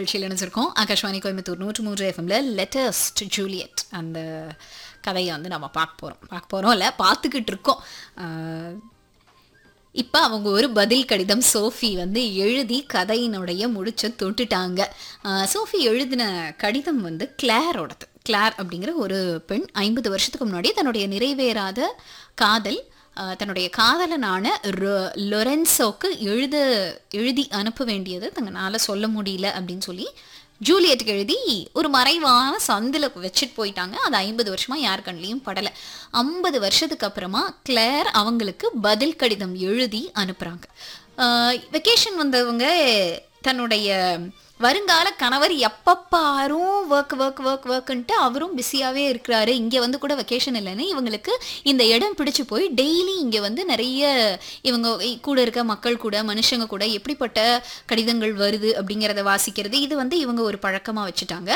நிகழ்ச்சியில் நினைச்சிருக்கோம் ஆகாஷ்வாணி கோயம்புத்தூர் நூற்று மூன்று எஃப்எம்ல லெட்டர்ஸ் டு ஜூலியட் அந்த கதையை வந்து நம்ம பார்க்க போகிறோம் பார்க்க போகிறோம் இல்லை பார்த்துக்கிட்டு இருக்கோம் இப்போ அவங்க ஒரு பதில் கடிதம் சோஃபி வந்து எழுதி கதையினுடைய முடிச்ச தொட்டுட்டாங்க ஆஹ் சோஃபி எழுதின கடிதம் வந்து கிளாரோடது கிளார் அப்படிங்கிற ஒரு பெண் ஐம்பது வருஷத்துக்கு முன்னாடி தன்னுடைய நிறைவேறாத காதல் ஆஹ் தன்னுடைய காதலனான ரொ- லொரென்சோக்கு எழுத எழுதி அனுப்ப வேண்டியது தங்களால சொல்ல முடியல அப்படின்னு சொல்லி ஜூலியட்டுக்கு எழுதி ஒரு மறைவான சந்தில் வச்சுட்டு போயிட்டாங்க அது ஐம்பது வருஷமா யார் கண்ணிலையும் படலை ஐம்பது வருஷத்துக்கு அப்புறமா கிளேர் அவங்களுக்கு பதில் கடிதம் எழுதி அனுப்புகிறாங்க வெக்கேஷன் வந்தவங்க தன்னுடைய வருங்கால கணவர் எப்போ பாரும் ஒர்க் ஒர்க் ஒர்க் ஒர்க்குன்ட்டு அவரும் பிஸியாகவே இருக்கிறாரு இங்கே வந்து கூட வெக்கேஷன் இல்லைன்னு இவங்களுக்கு இந்த இடம் பிடிச்சு போய் டெய்லி இங்கே வந்து நிறைய இவங்க இ- கூட இருக்க மக்கள் கூட மனுஷங்க கூட எப்படிப்பட்ட கடிதங்கள் வருது அப்படிங்கிறத வாசிக்கிறது இது வந்து இவங்க ஒரு பழக்கமாக வச்சுட்டாங்க